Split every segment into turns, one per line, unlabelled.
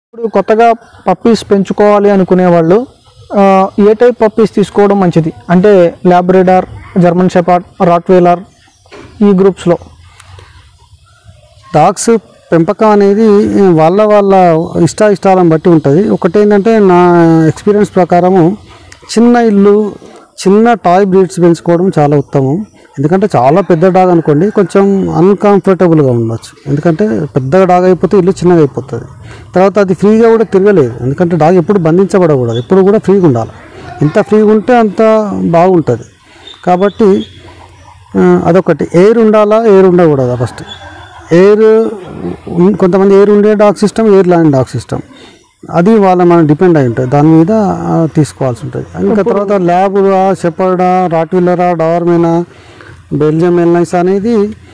ఇప్పుడు కొత్తగా పప్పీస్ పెంచుకోవాలి అనుకునే వాళ్ళు ఆ, ఏ టైప్ పప్పీస్ తీసుకోవడం మంచిది అంటే ల్యాబ్రేడార్ జర్మన్ షెపార్డ్ రాట్వీలర్ ఈ గ్రూప్స్లో
డాగ్స్ పెంపకం అనేది వాళ్ళ వాళ్ళ ఇష్ట ఇష్టాలను బట్టి ఉంటుంది ఒకటేంటంటే నా ఎక్స్పీరియన్స్ ప్రకారము చిన్న ఇల్లు చిన్న టాయ్ బ్రీడ్స్ పెంచుకోవడం చాలా ఉత్తమం ఎందుకంటే చాలా పెద్ద డాగ్ అనుకోండి కొంచెం అన్కంఫర్టబుల్గా ఉండొచ్చు ఎందుకంటే పెద్ద డాగ్ అయిపోతే ఇల్లు చిన్నగా అయిపోతుంది తర్వాత అది ఫ్రీగా కూడా తిరగలేదు ఎందుకంటే డాగ్ ఎప్పుడు బంధించబడకూడదు ఎప్పుడు కూడా ఫ్రీగా ఉండాలి ఎంత ఫ్రీగా ఉంటే అంత బాగుంటుంది కాబట్టి ఆ, అదొకటి ఎయిర్ ఉండాలా ఎయిర్ ఉండకూడదా ఫస్ట్ ఎయిర్ ఉన్- కొంతమంది ఎయిర్ ఉండే డాగ్ సిస్టమ్ ఎయిర్ లాంటి డాగ్ సిస్టమ్ అది వాళ్ళ మనం డిపెండ్ అయి ఉంటుంది దాని మీద ఆ, తీసుకోవాల్సి ఉంటుంది ఇంకా తర్వాత ల్యాబులా షెపర్డా రాట్విల్లరా డార్మేనా బెల్జియం ఎల్నైస్ అనేది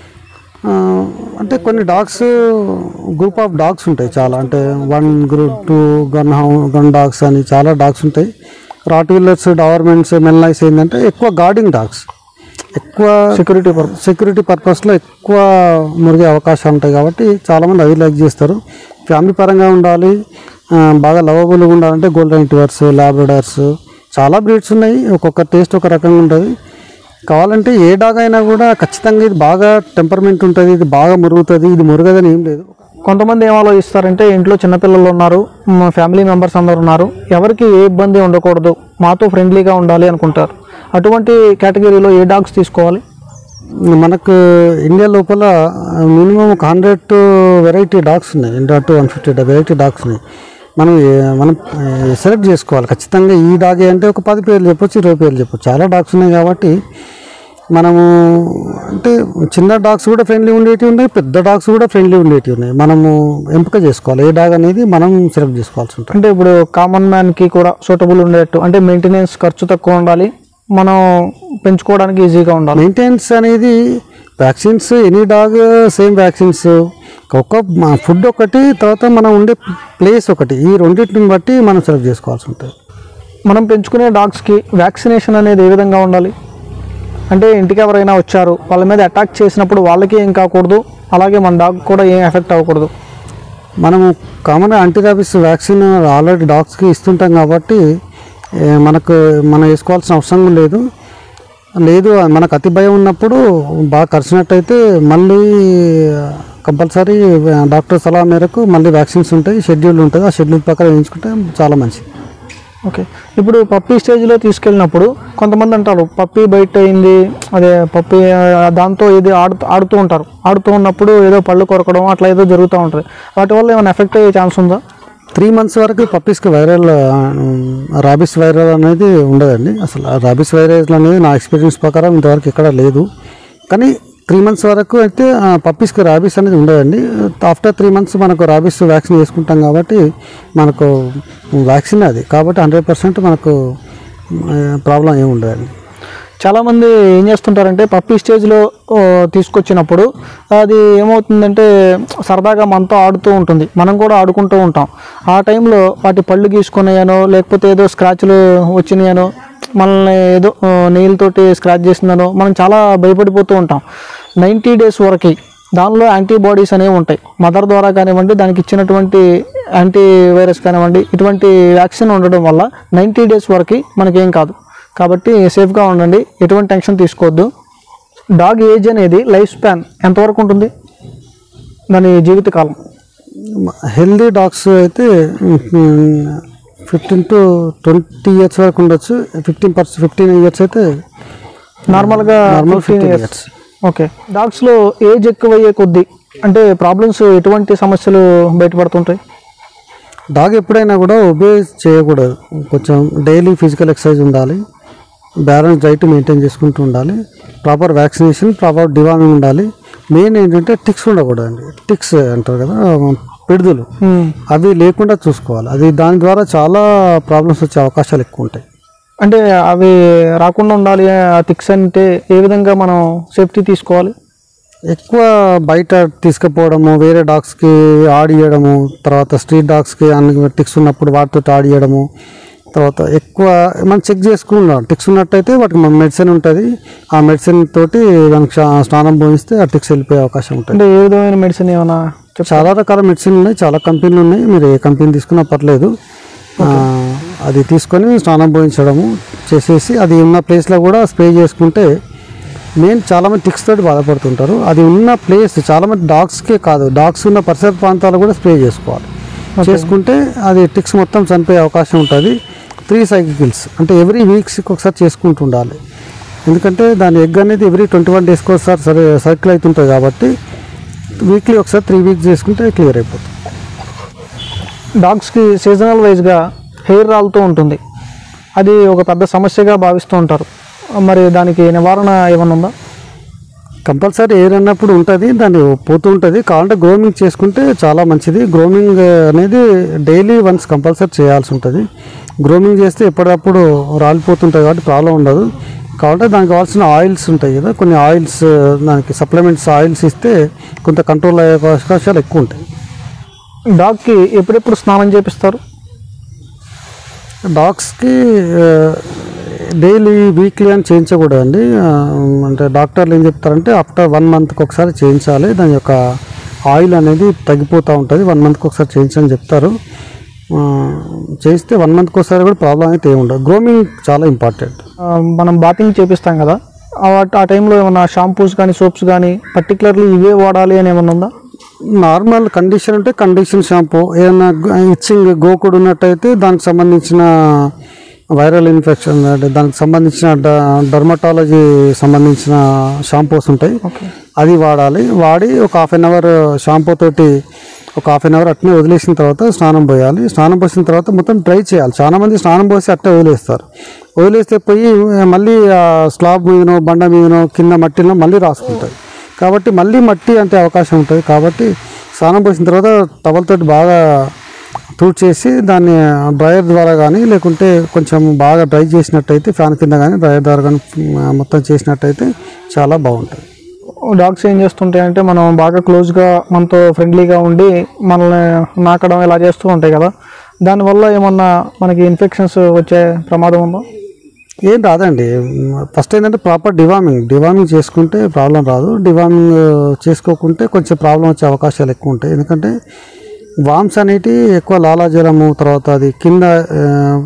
ఆ, అంటే కొన్ని డాగ్స్ గ్రూప్ ఆఫ్ డాగ్స్ ఉంటాయి చాలా అంటే one group two gun how gun dogs అని చాలా డాగ్స్ ఉంటాయి రాట్విల్లర్స్ డావర్మెంట్స్ మెల్నైస్ ఏంటంటే ఎక్కువ గార్డింగ్ డాగ్స్ ఎక్కువ
సెక్యూరిటీ పర్పస్
సెక్యూరిటీ పర్పస్లో ఎక్కువ మురిగే అవకాశాలు ఉంటాయి కాబట్టి చాలామంది అది లైక్ చేస్తారు ఫ్యామిలీ పరంగా ఉండాలి ఆ, బాగా లవబుల్గా ఉండాలంటే గోల్డెన్ రిట్రీవర్స్ లాబ్రడార్స్ చాలా బ్రీడ్స్ ఉన్నాయి ఒక్కొక్క టేస్ట్ ఒక రకంగా ఉంటుంది కావాలంటే ఏ డాగ్ అయినా కూడా ఖచ్చితంగా ఇది బాగా టెంపర్మెంట్ ఉంటుంది ఇది బాగా మురుగుతుంది ఇది మురగదని ఏం లేదు
కొంతమంది ఏం ఆలోచిస్తారంటే ఇంట్లో చిన్నపిల్లలు ఉన్నారు మా ఫ్యామిలీ మెంబర్స్ అందరు ఉన్నారు ఎవరికి ఏ ఇబ్బంది ఉండకూడదు మాతో ఫ్రెండ్లీగా ఉండాలి అనుకుంటారు అటువంటి కేటగిరీలో ఏ డాగ్స్ తీసుకోవాలి
మనకు ఇండియా లోపల మినిమం ఒక హండ్రెడ్ వెరైటీ డాగ్స్ ఉన్నాయి hundred to one fifty variety dogs ఉన్నాయి మనం ఏ- మనం సెలెక్ట్ చేసుకోవాలి ఖచ్చితంగా ఈ డాగే అంటే ఒక పది పేర్లు చెప్పొచ్చు ఇరవై పేర్లు చెప్పొచ్చు చాలా డాగ్స్ ఉన్నాయి కాబట్టి మనము అంటే చిన్న డాగ్స్ కూడా ఫ్రెండ్లీ ఉండేటివి ఉన్నాయి పెద్ద డాగ్స్ కూడా ఫ్రెండ్లీ ఉండేటివి ఉన్నాయి మనము ఎంపిక చేసుకోవాలి ఏ డాగ్ అనేది మనం సెలెక్ట్ చేసుకోవాల్సి ఉంటుంది
అంటే ఇప్పుడు కామన్ మ్యాన్కి కూడా సూటబుల్ ఉండేట్టు అంటే మెయింటెనెన్స్ ఖర్చు తక్కువ ఉండాలి మనం పెంచుకోవడానికి ఈజీగా ఉండాలి
మెయింటెనెన్స్ అనేది vaccines any dog same vaccines ఒక ఫుడ్ ఒకటి తర్వాత మనం ఉండే ప్లేస్ ఒకటి ఈ రెండింటిని బట్టి మనం సెలెక్ట్ చేసుకోవాల్సి ఉంటుంది
మనం పెంచుకునే డాగ్స్కి వ్యాక్సినేషన్ అనేది ఏ విధంగా ఉండాలి అంటే ఇంటికి ఎవరైనా వచ్చారు వాళ్ళ మీద అటాక్ చేసినప్పుడు వాళ్ళకి ఏం కాకూడదు అలాగే మన డాగ్ కూడా ఏం ఎఫెక్ట్ అవ్వకూడదు
మనము కామన్గా యాంటీరాబిస్ వ్యాక్సిన్ ఆల్రెడీ డాగ్స్కి ఇస్తుంటాం కాబట్టి ఏ, మనకు మనం వేసుకోవాల్సిన అవసరం లేదు లేదు మనకు అతి భయం ఉన్నప్పుడు బాగా కరిచినట్టయితే మళ్ళీ కంపల్సరీ డాక్టర్ సలహా మేరకు మళ్ళీ వ్యాక్సిన్స్ ఉంటాయి షెడ్యూల్ ఉంటుంది ఆ షెడ్యూల్ ప్రకారం వేయించుకుంటే చాలా మంచిది
ఓకే ఇప్పుడు పప్పీ స్టేజ్లో తీసుకెళ్ళినప్పుడు కొంతమంది అంటారు పప్పీ బయట అయింది అదే పప్పీ ఆ, దాంతో ఇది ఆడుతూ ఆడుతూ ఉంటారు ఆడుతూ ఉన్నప్పుడు ఏదో పళ్ళు కొరకడం అట్లా ఏదో జరుగుతూ ఉంటుంది వాటి వల్ల ఏమైనా ఎఫెక్ట్ అయ్యే ఛాన్స్ ఉందా
త్రీ మంత్స్ వరకు పప్పీస్కి వైరల్ రాబిస్ వైరల్ అనేది ఉండదండి అసలు ఆ రాబిస్ వైరల్ అనేది నా ఎక్స్పీరియన్స్ ప్రకారం ఇంతవరకు ఎక్కడ లేదు కానీ త్రీ మంత్స్ వరకు అయితే ఆ పప్పీస్కి రాబిస్ అనేది ఉండదండి ఆఫ్టర్ త్రీ మంత్స్ మనకు రాబిస్ వ్యాక్సిన్ వేసుకుంటాం కాబట్టి మనకు వ్యాక్సిన్ అది కాబట్టి హండ్రెడ్ పర్సెంట్ మనకు ప్రాబ్లం ఏమి ఉండదండి
చాలామంది ఏం చేస్తుంటారంటే పప్పీ స్టేజ్లో ఓ, తీసుకొచ్చినప్పుడు అది ఏమవుతుందంటే సరదాగా మనతో ఆడుతూ ఉంటుంది మనం కూడా ఆడుకుంటూ ఉంటాం ఆ టైంలో వాటి పళ్ళు గీసుకున్నాయనో లేకపోతే ఏదో స్క్రాచ్లు వచ్చినాయనో మనల్ని ఏదో ఆ, నెయిల్తోటి స్క్రాచ్ చేసిందనో మనం చాలా భయపడిపోతూ ఉంటాం నైంటీ డేస్ వరకు దానిలో యాంటీబాడీస్ అనేవి ఉంటాయి మదర్ ద్వారా కానివ్వండి దానికి ఇచ్చినటువంటి యాంటీ వైరస్ కానివ్వండి ఇటువంటి వ్యాక్సిన్ ఉండడం వల్ల నైంటీ డేస్ వరకు మనకేం కాదు కాబట్టి సేఫ్గా ఉండండి ఎటువంటి టెన్షన్ తీసుకోవద్దు డాగ్ ఏజ్ అనేది లైఫ్ స్పాన్ ఎంతవరకు ఉంటుంది దాని జీవితకాలం
హెల్దీ డాగ్స్ అయితే ఫిఫ్టీన్ టు ట్వంటీ ఇయర్స్ వరకు ఉండొచ్చు ఫిఫ్టీన్ పర్సెంట్ ఫిఫ్టీన్ ఇయర్స్ అయితే
నార్మల్గా
Normal
ఫిఫ్టీన్
15
ఇయర్స్ ఓకే డాగ్స్లో ఏజ్ ఎక్కువయ్యే కొద్దీ అంటే ప్రాబ్లమ్స్ ఎటువంటి సమస్యలు బయటపడుతుంటాయి
డాగ్ ఎప్పుడైనా కూడా ఒబే చేయకూడదు కొంచెం డైలీ ఫిజికల్ ఎక్సర్సైజ్ ఉండాలి బ్యాలెన్స్ డైట్ మెయింటైన్ చేసుకుంటూ ఉండాలి ప్రాపర్ వ్యాక్సినేషన్ ప్రాపర్ డివామింగ్ ఉండాలి మెయిన్ ఏంటంటే టిక్స్ ఉండకూడదండి టిక్స్ అంటారు కదా పిడుదలు
మ్మ్.
అవి లేకుండా చూసుకోవాలి అది దాని ద్వారా చాలా ప్రాబ్లమ్స్ వచ్చే అవకాశాలు ఎక్కువ ఉంటాయి
అంటే అవి రాకుండా ఉండాలి ఆ థిక్స్ అంటే ఏ విధంగా మనం సేఫ్టీ తీసుకోవాలి
ఎక్కువ బయట తీసుకుపోవడము వేరే డాగ్స్కి ఆడియడము తర్వాత స్ట్రీట్ డాగ్స్కి అన్ని టిక్స్ ఉన్నప్పుడు వాటితో ఆడియడము తర్వాత ఎక్కువ మనం చెక్ చేసుకున్నాం టిక్స్ ఉన్నట్టయితే వాటికి మన మెడిసిన్ ఉంటుంది ఆ మెడిసిన్ తోటి దానికి స్నా- స్నానం పోయిస్తే ఆ టిక్స్ వెళ్ళిపోయే అవకాశం ఉంటుంది
అంటే ఏ విధమైన మెడిసిన్ ఏమైనా
చాలా రకాల మెడిసిన్లు ఉన్నాయి చాలా కంపెనీలు ఉన్నాయి మీరు ఏ కంపెనీ తీసుకున్నా పర్లేదు ఆ, అది తీసుకొని స్నానం పోయించడము చేసేసి అది ఉన్న ప్లేస్లో కూడా స్ప్రే చేసుకుంటే మెయిన్ చాలామంది టిక్స్ తోటి బాధపడుతుంటారు అది ఉన్న ప్లేస్ చాలామంది డాగ్స్కే కాదు డాగ్స్ ఉన్న పరిసర ప్రాంతాలు కూడా స్ప్రే చేసుకోవాలి చేసుకుంటే అది టిక్స్ మొత్తం చనిపోయే అవకాశం ఉంటుంది త్రీ సైకిల్స్ అంటే ఎవ్రీ వీక్స్కి ఒకసారి చేసుకుంటూ ఉండాలి ఎందుకంటే దాని ఎగ్ అనేది ఎవ్రీ ట్వంటీ వన్ డేస్కి ఒకసారి సరే సర్కిల్ అవుతుంటుంది కాబట్టి వీక్లీ ఒకసారి త్రీ వీక్స్ చేసుకుంటే క్లియర్ అయిపోతుంది
డాగ్స్కి సీజనల్ వైజ్గా హెయిర్ రాలుతూ ఉంటుంది అది ఒక పెద్ద సమస్యగా భావిస్తూ ఉంటారు మరి దానికి నివారణ ఏమైనా ఉందా
కంపల్సరీ ఎయిర్ అన్నప్పుడు ఉంటుంది దాన్ని పోతూ ఉంటుంది కావాలంటే గ్రోమింగ్ చేసుకుంటే చాలా మంచిది గ్రోమింగ్ అనేది డైలీ వన్స్ కంపల్సరీ చేయాల్సి ఉంటుంది గ్రోమింగ్ చేస్తే ఎప్పటికప్పుడు రాలిపోతుంటుంది కాబట్టి ప్రాబ్లం ఉండదు కాబట్టి దానికి కావాల్సిన ఆయిల్స్ ఉంటాయి కదా కొన్ని ఆయిల్స్ దానికి సప్లిమెంట్స్ ఆయిల్స్ ఇస్తే కొంత కంట్రోల్ అయ్యే అవకాశాలు ఎక్కువ ఉంటాయి
డాగ్కి ఎప్పుడెప్పుడు స్నానం చేపిస్తారు
డాగ్స్కి డైలీ వీక్లీ అని చేయించకూడదండి ఆ, అంటే డాక్టర్లు ఏం చెప్తారంటే ఆఫ్టర్ వన్ మంత్కి ఒకసారి చేయించాలి దాని యొక్క ఆయిల్ అనేది తగ్గిపోతూ ఉంటుంది వన్ మంత్కి ఒకసారి చేయించని చెప్తారు ఆ, చేయిస్తే వన్ మంత్కి ఒకసారి కూడా ప్రాబ్లం అయితే ఏమి ఉండదు గ్రోమింగ్ చాలా ఇంపార్టెంట్
ఆ, మనం బాతింగ్ చేపిస్తాం కదా ఆ ఆ టైంలో ఏమైనా షాంపూస్ కానీ సోప్స్ కానీ పర్టికులర్లీ ఇవే వాడాలి అని ఏమైనా ఉందా
నార్మల్ కండిషన్ ఉంటే కండిషన్ షాంపూ ఏదైనా ఇచ్చింగ్ గోకుడు ఉన్నట్టయితే దానికి సంబంధించిన వైరల్ ఇన్ఫెక్షన్ అంటే దానికి సంబంధించిన డర్మటాలజీ సంబంధించిన షాంపూస్ ఉంటాయి అది వాడాలి వాడి ఒక హాఫ్ అన్ అవర్ షాంపూ తోటి ఒక హాఫ్ అన్ అవర్ అట్నే వదిలేసిన తర్వాత స్నానం పోయాలి స్నానం పోసిన తర్వాత మొత్తం డ్రై చేయాలి చాలా మంది స్నానం పోసి అట్టే వదిలేస్తారు వదిలేస్తే పోయి మళ్ళీ ఆ స్లాబ్ మీదనో బండ మీదనో కింద మట్టిలో మళ్ళీ రాసుకుంటారు కాబట్టి మళ్ళీ మట్టి అంటే అవకాశం ఉంటుంది కాబట్టి స్నానం పోసిన తర్వాత టవల్తోటి బాగా చేసి దాన్ని డ్రైయర్ ద్వారా కానీ లేకుంటే కొంచెం బాగా డ్రై చేసినట్టయితే ఫ్యాన్ కింద కానీ డ్రైయర్ ద్వారా కానీ మొత్తం చేసినట్టయితే చాలా బాగుంటుంది
డాగ్స్ ఏం చేస్తుంటాయంటే మనం బాగా క్లోజ్గా మనతో ఫ్రెండ్లీగా ఉండి మనల్ని నాకడం ఇలా చేస్తూ ఉంటాయి కదా దానివల్ల ఏమన్నా మనకి ఇన్ఫెక్షన్స్ వచ్చే ప్రమాదం ఉందా
ఏం రాదండి ఫస్ట్ ఏంటంటే ప్రాపర్ డివామింగ్ డివామింగ్ చేసుకుంటే ప్రాబ్లం రాదు డివామింగ్ చేసుకోకుంటే కొంచెం ప్రాబ్లం వచ్చే అవకాశాలు ఎక్కువ ఉంటాయి ఎందుకంటే వామ్స్ అనేటివి ఎక్కువ లాలాజలము తర్వాత అది కింద ఆ,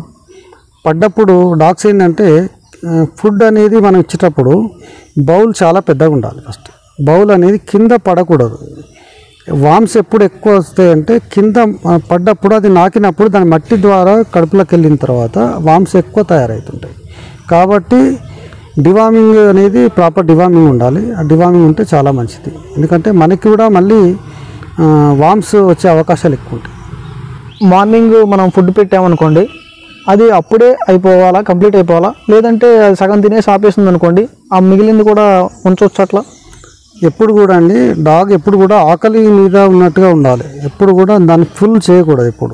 పడ్డప్పుడు డాగ్స్ ఏంటంటే ఫుడ్ అనేది మనం ఇచ్చేటప్పుడు బౌల్ చాలా పెద్దగా ఉండాలి ఫస్ట్ బౌల్ అనేది కింద పడకూడదు వామ్స్ ఎప్పుడు ఎక్కువ వస్తాయంటే కింద ఆ, పడ్డప్పుడు అది నాకినప్పుడు దాని మట్టి ద్వారా కడుపులోకి వెళ్ళిన తర్వాత వామ్స్ ఎక్కువ తయారవుతుంటాయి కాబట్టి డివామింగ్ అనేది ప్రాపర్ డివామింగ్ ఉండాలి ఆ డివామింగ్ ఉంటే చాలా మంచిది ఎందుకంటే మనకి కూడా మళ్ళీ ఆ, వామ్స్ వచ్చే అవకాశాలు ఎక్కువ ఉంటాయి
మార్నింగ్ మనం ఫుడ్ పెట్టామనుకోండి అది అప్పుడే అయిపోవాలా కంప్లీట్ అయిపోవాలా లేదంటే అది సగం తినేసి ఆపేసింది అనుకోండి ఆ మిగిలింది కూడా ఉంచవచ్చు అట్లా
ఎప్పుడు కూడా అండి డాగ్ ఎప్పుడు కూడా ఆకలి మీద ఉన్నట్టుగా ఉండాలి ఎప్పుడు కూడా దాన్ని ఫుల్ చేయకూడదు ఎప్పుడు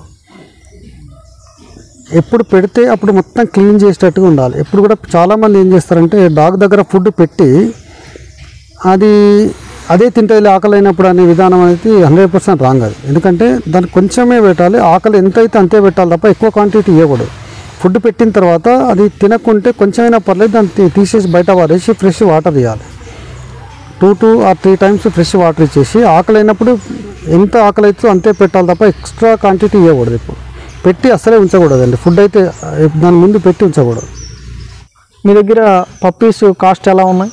ఎప్పుడు పెడితే అప్పుడు మొత్తం క్లీన్ చేసేటట్టుగా ఉండాలి ఎప్పుడు కూడా చాలామంది ఏం చేస్తారంటే డాగ్ దగ్గర ఫుడ్ పెట్టి అది అదే తింటే ఆకలి అయినప్పుడు అనే విధానం అనేది హండ్రెడ్ పర్సెంట్ రాంగ్ అది ఎందుకంటే దానికి కొంచెమే పెట్టాలి ఆకలి ఎంత అయితే అంతే పెట్టాలి తప్ప ఎక్కువ క్వాంటిటీ ఇవ్వకూడదు ఫుడ్ పెట్టిన తర్వాత అది తినకుంటే కొంచెమైనా పర్లేదు దాన్ని తీ- తీసేసి బయట వారేసి ఫ్రెష్ వాటర్ ఇవ్వాలి two two or three times fresh water ఇచ్చేసి ఆకలి అయినప్పుడు ఎంత ఆకలి అవుతుందో అంతే పెట్టాలి తప్ప ఎక్స్ట్రా క్వాంటిటీ ఇవ్వకూడదు ఇప్పుడు పెట్టి అస్సలే ఉంచకూడదండి ఫుడ్ అయితే ఆ, దాని ముందు పెట్టి ఉంచకూడదు
మీ దగ్గర పప్పీస్ కాస్ట్ ఎలా ఉన్నాయి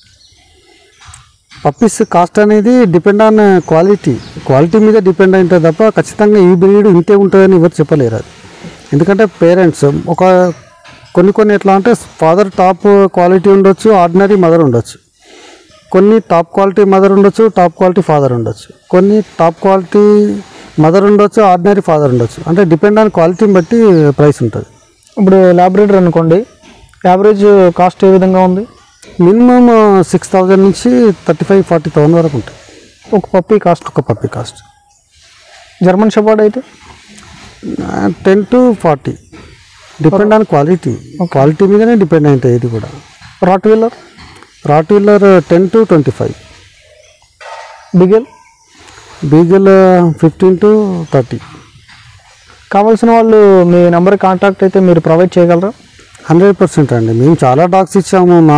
పప్పీస్ కాస్ట్ అనేది డిపెండ్ ఆన్ క్వాలిటీ క్వాలిటీ మీద డిపెండ్ అయి ఉంటుంది తప్ప ఖచ్చితంగా ఈ బ్రీడ్ ఇంతే ఉంటుందని ఎవరు చెప్పలేరు అది ఎందుకంటే పేరెంట్స్ ఒక కొన్ని కొన్ని ఎట్లా అంటే ఫాదర్ టాప్ క్వాలిటీ ఉండొచ్చు ఆర్డినరీ మదర్ ఉండొచ్చు కొన్ని టాప్ క్వాలిటీ మదర్ ఉండొచ్చు టాప్ క్వాలిటీ ఫాదర్ ఉండొచ్చు కొన్ని టాప్ క్వాలిటీ మదర్ ఉండొచ్చు ఆర్డినరీ ఫాదర్ ఉండొచ్చు అంటే డిపెండ్ ఆన్ క్వాలిటీని బట్టి ప్రైస్ ఉంటుంది
ఇప్పుడు ల్యాబరేటరీ అనుకోండి యావరేజ్ కాస్ట్ ఏ విధంగా ఉంది
మినిమం సిక్స్ థౌజండ్ నుంచి థర్టీ ఫైవ్ ఫార్టీ థౌసండ్ వరకు ఉంటుంది
ఒక పప్పీ కాస్ట్
ఒక పప్పీ కాస్ట్
జర్మన్ షెపర్డ్ అయితే
ten to forty depend on quality quality మీదనే డిపెండ్ అయి ఉంటుంది ఇది కూడా
Rottweiler
Rottweiler ten to twenty five
beagle
beagle fifteen to thirty
కావాల్సిన వాళ్ళు మీ నెంబర్ కాంటాక్ట్ అయితే మీరు ప్రొవైడ్ చేయగలరా
హండ్రెడ్ పర్సెంట్ అండి మేము చాలా డాగ్స్ ఇచ్చాము మా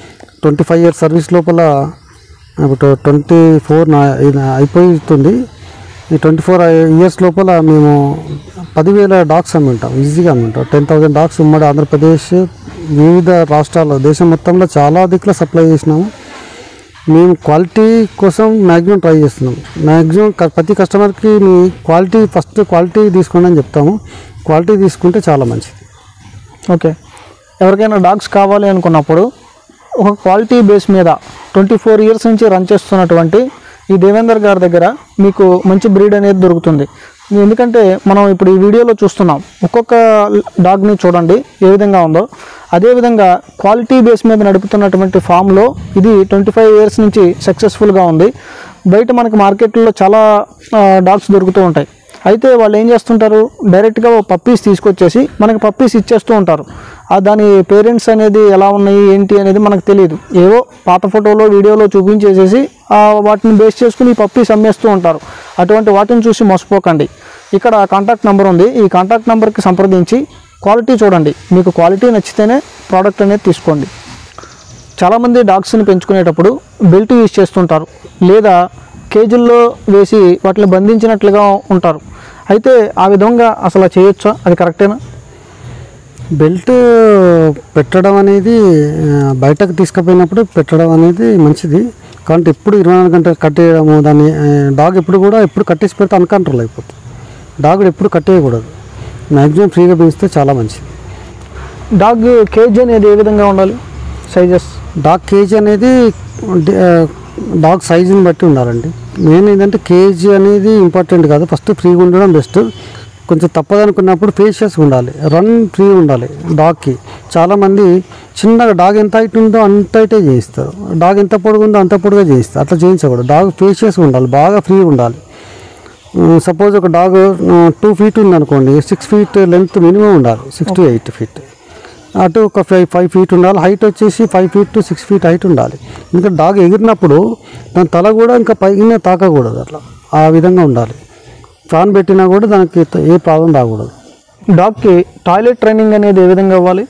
ట్వంటీ ఫైవ్ ఇయర్స్ సర్వీస్ లోపల ఇప్పుడు ట్వంటీ ఫోర్ నా ఇది అయిపోతుంది ఈ ట్వంటీ ఫోర్ ఇయర్స్ లోపల మేము పదివేల డాగ్స్ అమ్ముంటాం ఈజీగా అమ్ముంటాం టెన్ థౌసండ్ డాగ్స్ ఉమ్మడి ఆంధ్రప్రదేశ్ వివిధ రాష్ట్రాల్లో దేశం మొత్తంలో చాలా దిక్కులో సప్లై చేసినాము మేము క్వాలిటీ కోసం మ్యాక్సిమం ట్రై చేస్తున్నాం మ్యాక్సిమం క- ప్రతి కస్టమర్కి మీ క్వాలిటీ ఫస్ట్ క్వాలిటీ తీసుకోండి అని చెప్తాము క్వాలిటీ తీసుకుంటే చాలా మంచిది
ఓకే ఎవరికైనా డాగ్స్ కావాలి అనుకున్నప్పుడు ఒక క్వాలిటీ బేస్ మీద ట్వంటీ ఫోర్ ఇయర్స్ నుంచి రన్ చేస్తున్నటువంటి ఈ దేవేందర్ గారి దగ్గర మీకు మంచి బ్రీడ్ అనేది దొరుకుతుంది ఎందుకంటే మనం ఇప్పుడు ఈ వీడియోలో చూస్తున్నాం ఒక్కొక్క డాగ్ని చూడండి ఏ విధంగా ఉందో అదేవిధంగా క్వాలిటీ బేస్ మీద నడుపుతున్నటువంటి ఫామ్లో ఇది ట్వంటీ ఫైవ్ ఇయర్స్ నుంచి సక్సెస్ఫుల్గా ఉంది బయట మనకి మార్కెట్లో చాలా డాగ్స్ దొరుకుతూ ఉంటాయి అయితే వాళ్ళు ఏం చేస్తుంటారు డైరెక్ట్గా పప్పీస్ తీసుకొచ్చేసి మనకి పప్పీస్ ఇచ్చేస్తూ ఉంటారు ఆ దాని పేరెంట్స్ అనేది ఎలా ఉన్నాయి ఏంటి అనేది మనకు తెలియదు ఏవో పాత ఫోటోలో వీడియోలో చూపించేసేసి ఆ వాటిని బేస్ చేసుకుని ఈ పప్పీస్ అమ్మేస్తూ ఉంటారు అటువంటి వాటిని చూసి మోసపోకండి ఇక్కడ కాంటాక్ట్ నెంబర్ ఉంది ఈ కాంటాక్ట్ నెంబర్కి సంప్రదించి క్వాలిటీ చూడండి మీకు క్వాలిటీ నచ్చితేనే ప్రోడక్ట్ అనేది తీసుకోండి చాలామంది డాగ్స్ని పెంచుకునేటప్పుడు బెల్ట్ యూజ్ చేస్తుంటారు లేదా కేజీల్లో వేసి వాటిని బంధించినట్లుగా ఉంటారు అయితే ఆ విధంగా అసలు చేయొచ్చా అది కరెక్టేనా
బెల్ట్ పెట్టడం అనేది ఆ, బయటకు తీసుకుపోయినప్పుడు పెట్టడం అనేది మంచిది కాబట్టి ఎప్పుడు ఇరవై నాలుగు గంటలు కట్టేయడము దాన్ని ఆ, డాగ్ ఎప్పుడు కూడా ఎప్పుడు కట్టేసి పెడితే అన్కంట్రోల్ అయిపోతుంది డాగ్ ఎప్పుడు కట్టేయకూడదు మ్యాక్సిమం ఫ్రీగా పెంచితే చాలా మంచిది
డాగ్ కేజీ అనేది ఏ విధంగా ఉండాలి సైజెస్
డాగ్ కేజీ అనేది డి- ఆ, డాగ్ సైజుని బట్టి ఉండాలండి మెయిన్ ఏంటంటే కేజీ అనేది ఇంపార్టెంట్ కాదు ఫస్ట్ ఫ్రీగా ఉండడం బెస్ట్ కొంచెం తప్పదనుకున్నప్పుడు ఫేషియస్గా ఉండాలి రన్ ఫ్రీ ఉండాలి డాగ్కి చాలామంది చిన్నగా డాగ్ ఎంత హైట్ ఉందో అంత హైటే చేయిస్తారు డాగ్ ఎంత పొడుగు ఉందో అంత పొడుగా చేయిస్తారు అట్లా చేయించకూడదు డాగ్ ఫేషియస్గా ఉండాలి బాగా ఫ్రీ ఉండాలి సపోజ్ ఒక డాగ్ టూ ఫీట్ ఉందనుకోండి సిక్స్ ఫీట్ లెంత్ మినిమం ఉండాలి సిక్స్ టు ఎయిట్ ఫీట్ అటు ఒక ఫైవ్ ఫైవ్ ఫీట్ ఉండాలి హైట్ వచ్చేసి five feet to six feet height ఉండాలి ఇంకా డాగ్ ఎగిరినప్పుడు దాని తల కూడా ఇంకా పైన తాకకూడదు అట్లా ఆ విధంగా ఉండాలి ఫ్యాన్ పెట్టినా కూడా దానికి త- ఏ ప్రాబ్లం రాకూడదు
డాగ్కి టాయిలెట్ ట్రైనింగ్ అనేది ఏ విధంగా ఇవ్వాలి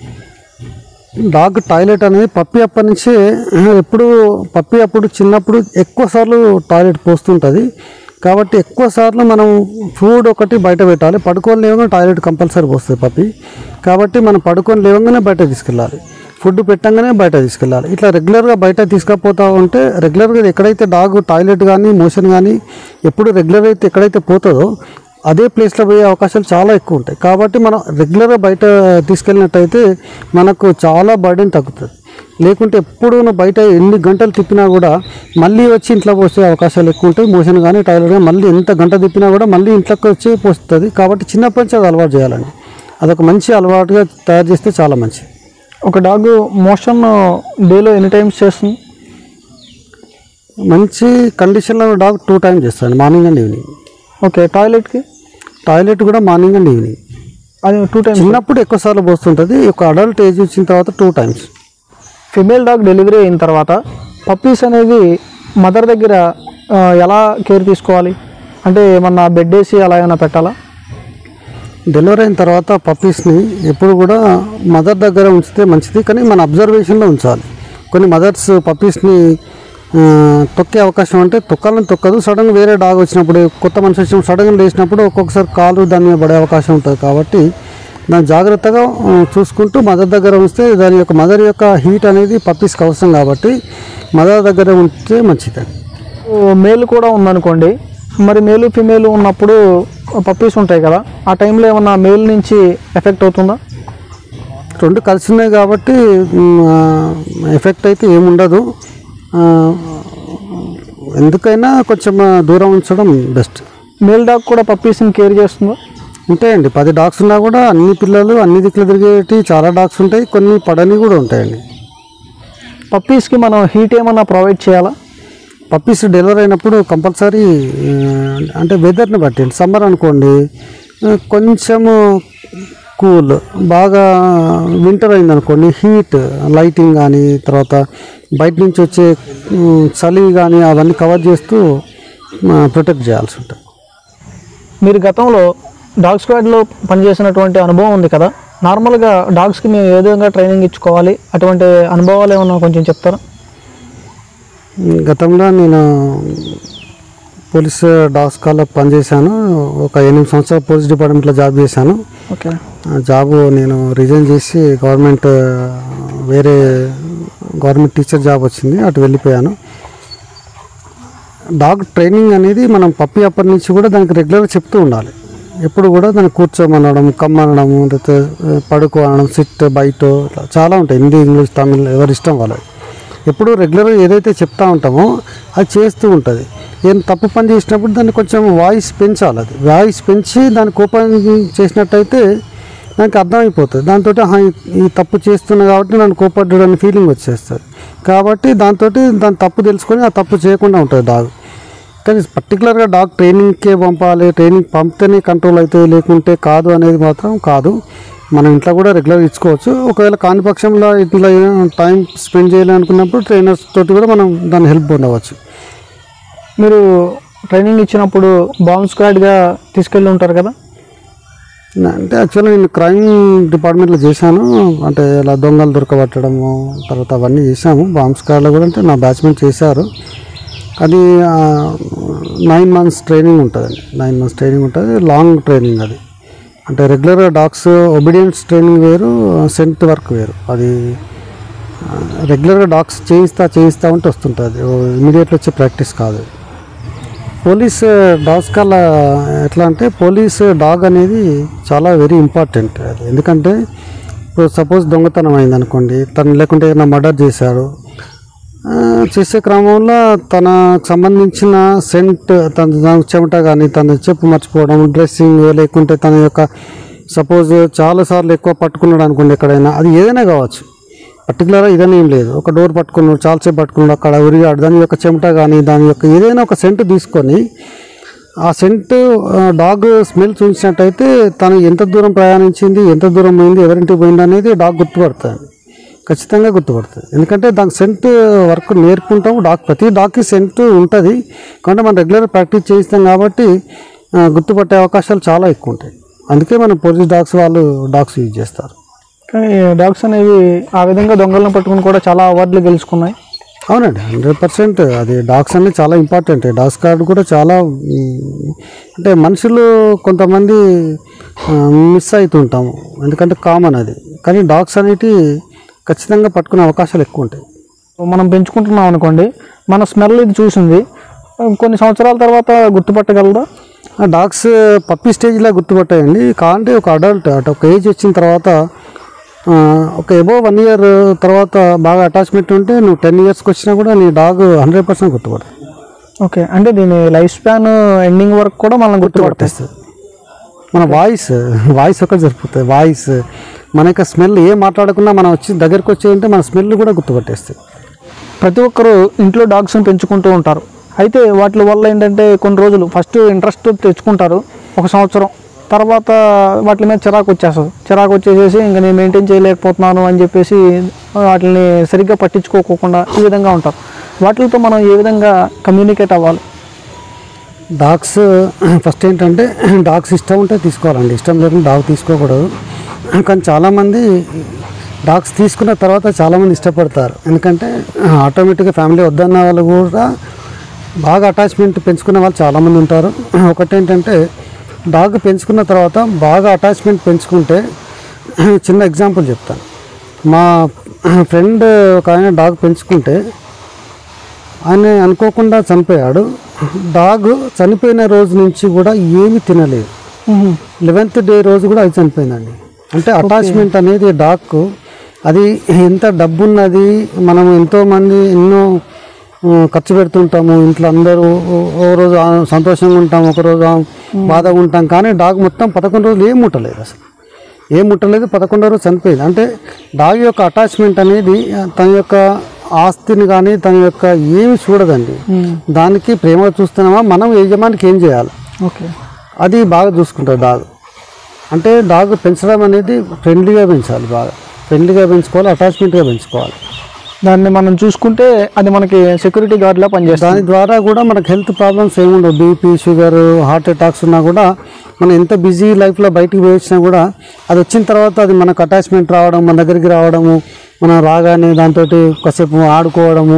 డాగ్ టాయిలెట్ అనేది పప్పి అప్పటి నుంచే ఎప్పుడు పప్పి అప్పుడు చిన్నప్పుడు ఎక్కువ సార్లు టాయిలెట్ పోస్తుంటుంది కాబట్టి ఎక్కువ సార్లు మనం ఫుడ్ ఒకటి బయట పెట్టాలి పడుకొని లేవగానే టాయిలెట్ కంపల్సరీ పోస్తుంది పప్పి కాబట్టి మనం పడుకొని లేవగానే బయట తీసుకెళ్ళాలి ఫుడ్ పెట్టంగానే బయట తీసుకెళ్ళాలి ఇట్లా రెగ్యులర్గా బయట తీసుకపోతా ఉంటే రెగ్యులర్గా ఎక్కడైతే డాగ్ టాయిలెట్ కానీ మోషన్ కానీ ఎప్పుడు రెగ్యులర్ అయితే ఎక్కడైతే పోతుందో అదే ప్లేస్లో పోయే అవకాశాలు చాలా ఎక్కువ ఉంటాయి కాబట్టి మనం రెగ్యులర్గా బయట తీసుకెళ్ళినట్టయితే మనకు చాలా బర్డెన్ తగ్గుతుంది లేకుంటే ఎప్పుడు నువ్వు బయట ఎన్ని గంటలు తిప్పినా కూడా మళ్ళీ వచ్చి ఇంట్లో పోసే అవకాశాలు ఎక్కువ ఉంటాయి మోషన్ కానీ టాయిలెట్ కానీ మళ్ళీ ఎంత గంట తిప్పినా కూడా మళ్ళీ ఇంట్లోకి వచ్చి పోస్తుంది కాబట్టి చిన్నప్పటి నుంచి అది అలవాటు చేయాలండి అదొక మంచి అలవాటుగా తయారు చేస్తే చాలా మంచిది
ఒక డాగ్ మోషన్ డేలో ఎన్ని టైమ్స్ చేస్తుంది
మంచి కండిషన్లో డాగ్ టూ టైమ్స్ చేస్తాను మార్నింగ్ అండ్ ఈవినింగ్
ఓకే టాయిలెట్కి
టాయిలెట్ కూడా మార్నింగ్ అండ్ ఈవినింగ్
అది టూ టైమ్స్
చిన్నప్పుడు ఎక్కువ సార్లు పోస్తుంటుంది ఒక అడల్ట్ ఏజ్ వచ్చిన తర్వాత two times
female dog delivery అయిన తర్వాత పప్పీస్ అనేది మదర్ దగ్గర ఆ, ఎలా కేర్ తీసుకోవాలి అంటే ఏమన్నా బెడ్ వేసి అలా ఏమైనా పెట్టాలా
డెలివరీ అయిన తర్వాత పప్పీస్ని ఎప్పుడు కూడా మదర్ దగ్గర ఉంచితే మంచిది కానీ మన అబ్జర్వేషన్లో ఉంచాలి కొన్ని మదర్స్ పప్పీస్ని ఆ, తొక్కే అవకాశం అంటే తొక్కాలని తొక్కదు సడన్గా వేరే డాగ్ వచ్చినప్పుడు కొత్త మనిషి వచ్చినప్పుడు సడన్గా లేచినప్పుడు ఒక్కొక్కసారి కాలు దాని మీద పడే అవకాశం ఉంటుంది కాబట్టి దాన్ని జాగ్రత్తగా ఆ, చూసుకుంటూ మదర్ దగ్గర ఉంచితే దాని యొక్క మదర్ యొక్క హీట్ అనేది పప్పీస్కి అవసరం కాబట్టి మదర్ దగ్గర ఉంచితే మంచిది
మేల్ కూడా ఉందనుకోండి మరి మేలు ఫిమేల్ ఉన్నప్పుడు పప్పీస్ ఉంటాయి కదా ఆ టైంలో ఏమన్నా మేల్ నుంచి ఎఫెక్ట్ అవుతుందా
రెండు కలిసి ఉన్నాయి కాబట్టి మ్, ఆ, ఎఫెక్ట్ అయితే ఏముండదు ఆ, ఎందుకైనా కొంచెం ఆ, దూరం ఉంచడం బెస్ట్
మేల్ డాగ్ కూడా పప్పీస్ని కేర్ చేస్తుందా
ఉంటాయండి పది డాగ్స్ ఉన్నా కూడా అన్ని పిల్లలు అన్ని దిక్కులు తిరిగేటి చాలా డాగ్స్ ఉంటాయి కొన్ని పడని కూడా ఉంటాయండి
పప్పీస్కి మనం హీట్ ఏమన్నా ప్రొవైడ్ చేయాలా
పప్పీస్ డెలివరీ అయినప్పుడు కంపల్సరీ ఆ, అంటే వెదర్ని బట్టి సమ్మర్ అనుకోండి ఆ, కొంచెము కూల్ బాగా వింటర్ అయింది అనుకోండి హీట్ లైటింగ్ కానీ తర్వాత బయట నుంచి వచ్చే ఉమ్, చలి కానీ అవన్నీ కవర్ చేస్తూ ప్రొటెక్ట్ చేయాల్సి ఉంటుంది
మీరు గతంలో డాగ్ స్క్వాడ్లో పనిచేసినటువంటి అనుభవం ఉంది కదా నార్మల్గా డాగ్స్కి మేము ఏ విధంగా ట్రైనింగ్ ఇచ్చుకోవాలి అటువంటి అనుభవాలు ఏమన్నా కొంచెం చెప్తారా
గతంలో నేను పోలీస్ డాగ్స్ కాల్లో పనిచేశాను ఒక ఎనిమిది సంవత్సరాలు పోలీస్ డిపార్ట్మెంట్లో జాబ్ చేశాను
ఓకే
ఆ జాబ్ నేను రిజైన్ చేసి గవర్నమెంట్ వేరే గవర్నమెంట్ టీచర్ జాబ్ వచ్చింది అటు వెళ్ళిపోయాను డాగ్ ట్రైనింగ్ అనేది మనం పప్పి అప్పటి నుంచి కూడా దానికి రెగ్యులర్గా చెప్తూ ఉండాలి ఎప్పుడు కూడా దాన్ని కూర్చోమనడం కమ్మనడం లేకపోతే పడుకో అనడం సిట్ బయట ఇట్లా చాలా ఉంటాయి హిందీ ఇంగ్లీష్ తమిళ్ ఎవరి ఇష్టం వాళ్ళది ఎప్పుడు రెగ్యులర్గా ఏదైతే చెప్తా ఉంటామో అది చేస్తూ ఉంటుంది ఏం తప్పు పని చేసినప్పుడు దాన్ని కొంచెం వాయిస్ పెంచాలి అది వాయిస్ పెంచి దాన్ని కోపం చేసినట్టయితే దానికి అర్థమైపోతుంది దాంతో ఈ తప్పు చేస్తున్నా కాబట్టి నన్ను కోపడ్డాడు అనే ఫీలింగ్ వచ్చేస్తుంది కాబట్టి దాంతో దాని తప్పు తెలుసుకొని ఆ తప్పు చేయకుండా ఉంటుంది డాగ్ కానీ పర్టికులర్గా డాగ్ ట్రైనింగ్కే పంపాలి ట్రైనింగ్ పంపితేనే కంట్రోల్ అవుతుంది లేకుంటే కాదు అనేది మాత్రం కాదు మనం ఇంట్లో కూడా రెగ్యులర్ ఇచ్చుకోవచ్చు ఒకవేళ కాని పక్షంలో ఇట్లా టైం స్పెండ్ చేయాలనుకున్నప్పుడు ట్రైనర్స్ తోటి కూడా మనం దాన్ని హెల్ప్ పొందవచ్చు
మీరు ట్రైనింగ్ ఇచ్చినప్పుడు బాంబ్ స్క్వాడ్గా తీసుకెళ్ళి ఉంటారు కదా
నా- అంటే యాక్చువల్లీ నేను క్రైమ్ డిపార్ట్మెంట్లో చేశాను అంటే ఇలా దొంగలు దొరకబట్టడము తర్వాత అవన్నీ చేశాము బాంబ్ స్క్వాడ్లో కూడా అంటే నా బ్యాచ్మెంట్ చేశారు అది నైన్ మంత్స్ ట్రైనింగ్ ఉంటుందండి నైన్ మంత్స్ ట్రైనింగ్ ఉంటుంది లాంగ్ ట్రైనింగ్ అది అంటే రెగ్యులర్గా డాగ్స్ ఒబీడియన్స్ ట్రైనింగ్ వేరు సెంట్ వర్క్ వేరు అది రెగ్యులర్గా డాగ్స్ చేయిస్తా చేయిస్తా ఉంటే వస్తుంటుంది ఇమీడియట్లీ వచ్చే ప్రాక్టీస్ కాదు పోలీస్ డాగ్స్ కల్లా ఎట్లా అంటే పోలీస్ డాగ్ అనేది చాలా వెరీ ఇంపార్టెంట్ అది ఎందుకంటే ఇప్పుడు సపోజ్ దొంగతనం అయింది అనుకోండి తను లేకుంటే ఏదైనా మర్డర్ చేశాడు ఆ, చేసే క్రమంలో తనకు సంబంధించిన సెంట్ తన తన చెమట కానీ తన చెప్పు మర్చిపోవడం డ్రెస్సింగ్ లేకుంటే తన యొక్క సపోజ్ చాలాసార్లు ఎక్కువ పట్టుకున్నాడు అనుకోండి ఎక్కడైనా అది ఏదైనా కావచ్చు పర్టికులర్గా ఇదని ఏం లేదు ఒక డోర్ పట్టుకున్నాడు చాలాసేపు పట్టుకున్నాడు అక్కడ ఉరిగాడు దాని యొక్క చెమట కానీ దాని యొక్క ఏదైనా ఒక సెంట్ తీసుకొని ఆ సెంట్ డాగ్ స్మెల్ చూసినట్టయితే తను ఎంత దూరం ప్రయాణించింది ఎంత దూరం పోయింది ఎవరింటికి పోయింది అనేది డాగ్ గుర్తుపడుతుంది ఖచ్చితంగా గుర్తుపడుతుంది ఎందుకంటే దానికి సెంట్ వర్క్ నేర్పుకుంటాం డాగ్ ప్రతి డాగ్కి సెంట్ ఉంటుంది కాబట్టి మనం రెగ్యులర్ ప్రాక్టీస్ చేయిస్తాం కాబట్టి ఆ, గుర్తుపట్టే అవకాశాలు చాలా ఎక్కువ ఉంటాయి అందుకే మనం పోలీస్ డాగ్స్ వాళ్ళు డాగ్స్ యూజ్ చేస్తారు
కానీ డాగ్స్ అనేవి ఆ విధంగా దొంగలను పట్టుకుని కూడా చాలా అవార్డులు గెలుచుకున్నాయి
అవునండి హండ్రెడ్ పర్సెంట్ అది డాగ్స్ అనేది చాలా ఇంపార్టెంట్ డాగ్స్ కార్డ్ కూడా చాలా మ్, అంటే మనుషులు కొంతమంది మిస్ అవుతుంటాము ఎందుకంటే కామన్ అది కానీ డాగ్స్ అనేటి ఖచ్చితంగా పట్టుకునే అవకాశాలు ఎక్కువ ఉంటాయి
మనం పెంచుకుంటున్నాం అనుకోండి మన స్మెల్ ఇది చూసింది కొన్ని సంవత్సరాల తర్వాత గుర్తుపట్టగలదా
ఆ డాగ్స్ పప్పి స్టేజ్లో గుర్తుపట్టాయండి కాంటే ఒక అడల్ట్ అటు ఒక ఏజ్ వచ్చిన తర్వాత ఆ, ఒక ఎబో వన్ ఇయర్ తర్వాత బాగా అటాచ్మెంట్ ఉంటే నువ్వు టెన్ ఇయర్స్కి వచ్చినా కూడా నీ డాగ్ హండ్రెడ్ పర్సెంట్ గుర్తుపడుతుంది
ఓకే అంటే దీని లైఫ్ స్పాన్ ఎండింగ్ వరకు కూడా మనం గుర్తుపడతాయి
గుర్తుపట్టేస్తుంది మన వాయిస్ వాయిస్ ఒకటి సరిపోతుంది వాయిస్ మన యొక్క స్మెల్ ఏం మాట్లాడకుండా మనం వచ్చి దగ్గరికి వచ్చేదంటే మన స్మెల్ కూడా గుర్తుపట్టేస్తుంది
ప్రతి ఒక్కరు ఇంట్లో డాగ్స్ని పెంచుకుంటూ ఉంటారు అయితే వాటి వల్ల ఏంటంటే కొన్ని రోజులు ఫస్ట్ ఇంట్రెస్ట్ తెచ్చుకుంటారు ఒక సంవత్సరం తర్వాత వాటి మీద చిరాకు వచ్చేస్తుంది చిరాకు వచ్చేసేసి ఇంకా నేను మెయింటైన్ చేయలేకపోతున్నాను అని చెప్పేసి వాటిని సరిగ్గా పట్టించుకోకుండా ఈ విధంగా ఉంటారు వాటితో మనం ఏ విధంగా కమ్యూనికేట్ అవ్వాలి
డాగ్స్ ఫస్ట్ ఏంటంటే డాగ్స్ ఇష్టం ఉంటే తీసుకోవాలండి ఇష్టం లేకుండా డాగ్ తీసుకోకూడదు కానీ చాలామంది డాగ్స్ తీసుకున్న తర్వాత చాలామంది ఇష్టపడతారు ఎందుకంటే ఆటోమేటిక్గా ఫ్యామిలీ వద్దన్న వాళ్ళు కూడా బాగా అటాచ్మెంట్ పెంచుకునే వాళ్ళు చాలామంది ఉంటారు ఒకటేంటంటే డాగ్ పెంచుకున్న తర్వాత బాగా అటాచ్మెంట్ పెంచుకుంటే చిన్న ఎగ్జాంపుల్ చెప్తాను మా ఫ్రెండ్ ఒక ఆయన డాగ్ పెంచుకుంటే ఆయన అనుకోకుండా చనిపోయాడు డాగ్ చనిపోయిన రోజు నుంచి కూడా ఏమీ తినలేదు లెవెన్త్ డే రోజు కూడా అది చనిపోయిందండి అంటే అటాచ్మెంట్ అనేది డాగ్కు అది ఎంత డబ్బు ఉన్నది మనం ఎంతో మంది ఎన్నో ఆ, ఖర్చు పెడుతుంటాము ఇంట్లో అందరూ ఓ- ఓ రోజు ఆ సంతోషంగా ఉంటాం ఒక రోజు ఆ బాధగా ఉంటాం కానీ డాగ్ మొత్తం పదకొండు రోజులు ఏం ముట్టలేదు అసలు ఏం ముట్టలేదు పదకొండో రోజు చనిపోయింది అంటే డాగ్ యొక్క అటాచ్మెంట్ అనేది ఆ, తన యొక్క ఆస్తిని కానీ తన యొక్క ఏమి చూడదండి దానికి ప్రేమ చూస్తున్నామా మనం యజమానికి ఏం చేయాలి
ఓకే
అది బాగా చూసుకుంటారు డాగ్ అంటే డాగ్ పెంచడం అనేది ఫ్రెండ్లీగా పెంచాలి బాగా ఫ్రెండ్లీగా పెంచుకోవాలి అటాచ్మెంట్గా పెంచుకోవాలి
దాన్ని మనం చూసుకుంటే అది మనకి సెక్యూరిటీ గార్డ్లా పనిచేస్తుంది
దాని ద్వారా కూడా మనకు హెల్త్ ప్రాబ్లమ్స్ ఏముండవు బీపీ షుగర్ హార్ట్ అటాక్స్ ఉన్నా కూడా మనం ఎంత బిజీ లైఫ్లో బయటికి పోయి వచ్చినా కూడా అది వచ్చిన తర్వాత అది మనకు అటాచ్మెంట్ రావడం మన దగ్గరికి రావడము మనం రాగానే దాంతో కాసేపు ఆడుకోవడము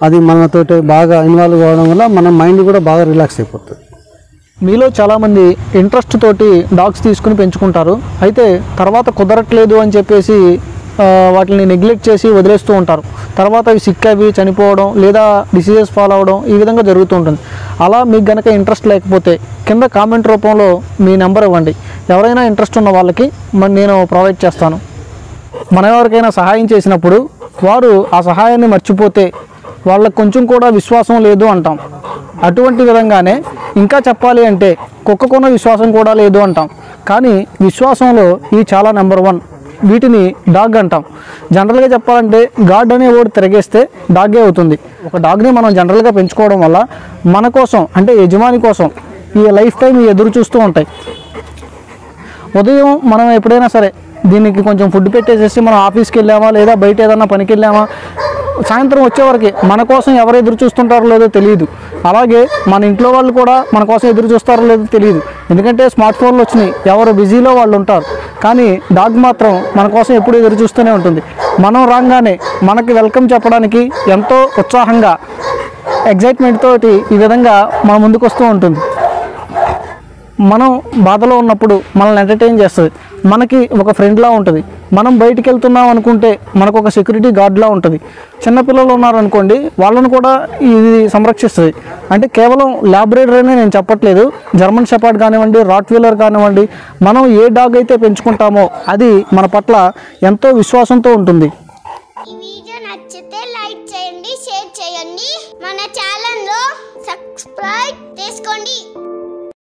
అది మనతోటి బాగా ఇన్వాల్వ్ అవ్వడం వల్ల మన మైండ్ కూడా బాగా రిలాక్స్ అయిపోతుంది
మీలో చాలామంది ఇంట్రెస్ట్ తోటి డాగ్స్ తీసుకుని పెంచుకుంటారు అయితే తర్వాత కుదరట్లేదు అని చెప్పేసి ఆ, వాటిని నెగ్లెక్ట్ చేసి వదిలేస్తూ ఉంటారు తర్వాత అవి సిక్ అవి చనిపోవడం లేదా డిసీజెస్ ఫాలో అవడం ఈ విధంగా జరుగుతూ ఉంటుంది అలా మీకు గనక ఇంట్రెస్ట్ లేకపోతే కింద కామెంట్ రూపంలో మీ నెంబర్ ఇవ్వండి ఎవరైనా ఇంట్రెస్ట్ ఉన్న వాళ్ళకి మరి నేను ప్రొవైడ్ చేస్తాను మనం ఎవరికైనా సహాయం చేసినప్పుడు వారు ఆ సహాయాన్ని మర్చిపోతే వాళ్ళకు కొంచెం కూడా విశ్వాసం లేదు అంటాం అటువంటి విధంగానే ఇంకా చెప్పాలి అంటే కుక్కకున్న విశ్వాసం కూడా లేదు అంటాం కానీ విశ్వాసంలో ఇది చాలా నెంబర్ వన్ వీటిని డాగ్ అంటాం జనరల్గా చెప్పాలంటే గాడ్ అనే వర్డ్ తిరగేస్తే డాగే అవుతుంది ఒక డాగ్ని మనం జనరల్గా పెంచుకోవడం వల్ల మన కోసం అంటే యజమాని కోసం ఈ లైఫ్ టైం ఎదురు చూస్తూ ఉంటాయి ఉదయం మనం ఎప్పుడైనా సరే దీనికి కొంచెం ఫుడ్ పెట్టేసేసి మనం ఆఫీస్కి వెళ్ళామా లేదా బయట ఏదన్నా పనికి వెళ్ళామా సాయంత్రం వచ్చేవరకు మన కోసం ఎవరు ఎదురు చూస్తుంటారో లేదో తెలియదు అలాగే మన ఇంట్లో వాళ్ళు కూడా మన కోసం ఎదురు చూస్తారో లేదో తెలియదు ఎందుకంటే స్మార్ట్ ఫోన్లు వచ్చినాయి ఎవరు బిజీలో వాళ్ళు ఉంటారు కానీ డాగ్ మాత్రం మన కోసం ఎప్పుడు ఎదురు చూస్తూనే ఉంటుంది మనం రాగానే మనకి వెల్కమ్ చెప్పడానికి ఎంతో ఉత్సాహంగా ఎగ్జైట్మెంట్ తోటి ఈ విధంగా మన ముందుకు వస్తూ ఉంటుంది మనం బాధలో ఉన్నప్పుడు మనల్ని ఎంటర్టైన్ చేస్తుంది మనకి ఒక ఫ్రెండ్లా ఉంటుంది మనం బయటికి వెళ్తున్నాం అనుకుంటే మనకు ఒక సెక్యూరిటీ గార్డ్లా ఉంటుంది చిన్నపిల్లలు ఉన్నారనుకోండి వాళ్ళను కూడా ఇది సంరక్షిస్తుంది అంటే కేవలం ల్యాబరేటరీ అనే నేను చెప్పట్లేదు జర్మన్ షెపర్డ్ కానివ్వండి రాట్ వీలర్ కానివ్వండి మనం ఏ డాగ్ అయితే పెంచుకుంటామో అది మన పట్ల ఎంతో విశ్వాసంతో ఉంటుంది
ఈ వీడియో నచ్చితే లైక్ చేయండి షేర్ చేయండి మన ఛానల్లో సబ్స్క్రైబ్ చేసుకోండి